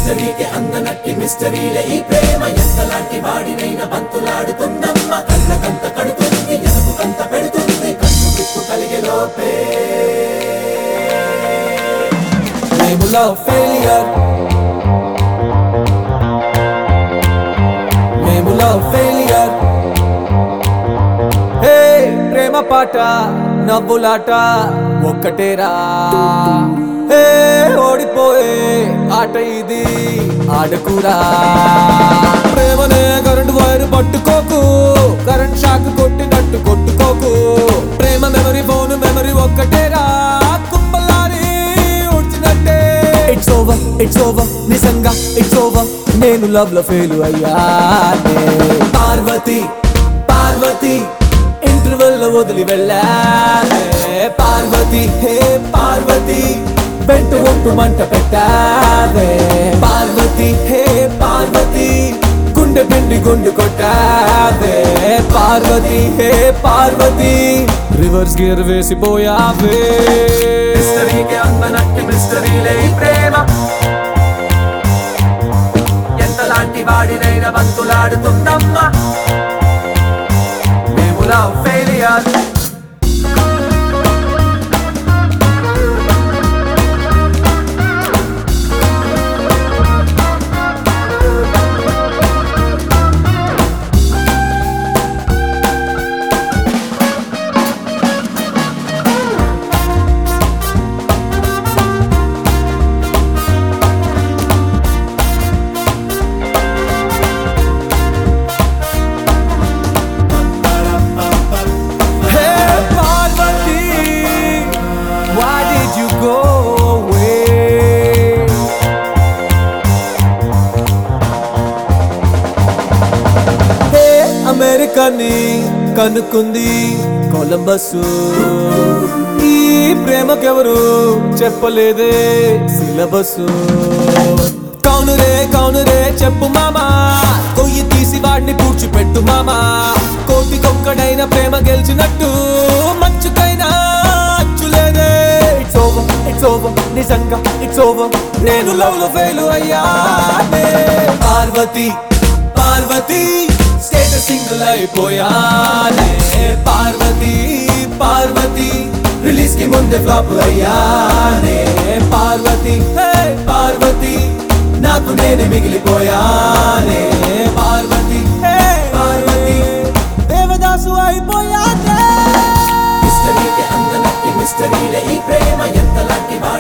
మిస్టరీకి అందనట్టి మిస్టరీలే ఈ ప్రేమ ఎంతలాంటి వాడినైనా బంతులాడుతుందమ్మ కళ్ళకంత కడుతుంది ఎనకు కంత పెడుతుంది కన్ను విప్పు కలిగే లోపే మేము లవ్ ఫెయిలియర్ మేము లవ్ ఫెయిలియర్ హే ప్రేమ పాట నవ్వులాట ఒక్కటేరా హే ఓడిపోయే ఆట ఇది ఆడకురా ప్రేమనే కరెంట్ వైర్ పట్టుకోకు కరెంట్ షాక్ కొట్టినట్టు కొట్టుకోకు ప్రేమ మెమరీ ఫోన్ మెమరీ ఒక్కటేరా కుంభలారి ఉడ్చినట్టే ఇట్స్ ఓవర్ ఇట్స్ ఓవర్ నిజంగా ఇట్స్ ఓవర్ నేను లవ్ లో ఫెయిల్ అయ్యానే పార్వతి పార్వతి ఇంటర్వెల్ లో వదిలి వెళ్ళానే పార్వతి హే పార్వతి వెంట ఒట్టు మంట పెట్టావే పార్వతి హే పార్వతి గుండె పిండి గుండు కొట్టావే Parvati hey Parvati reverse gear వేసిపోయావే మిస్టరీకి అందనట్టి మిస్టరీలే ఈ ప్రేమ ఎంతలాంటి వాడినైనా బంతులాడుతుందమ్మ మేము లవ్ ఫెయిలియర్ Hey Parvati, why did you go away? Hey అమెరికాని కనుక్కుంది కొలంబస్ ఈ ప్రేమకెవరు చెప్పలేదే సిలబస్ కౌనురే కౌనురే చెప్పు మామా కొయ్యి తీసి వాడిని పూడ్చిపెట్టు మామా కోటికొక్కడైన ప్రేమ గెలిచినట్టు మంచుకైనా అచ్చులేదే ఇట్స్ ఓవర్ ఇట్స్ ఓవర్ నిజంగా ఇట్స్ ఓవర్ నేను లవ్ లో ఫెయిల్ అయ్యానే పార్వతి పార్వతి స్టేటస్ సింగిల్ అయిపోయానే పార్వతి పార్వతి రిలీజ్ కి ముందే ఫ్లాప్ అయ్యానే పార్వతి హే పార్వతి నాకు నేనే మిగిలిపోయానే పార్వతి హే పార్వతి దేవదాసు అయిపోయానే మిస్టరీకి అందనట్టి మిస్టరీలే ఈ ప్రేమ ఎంతలాంటి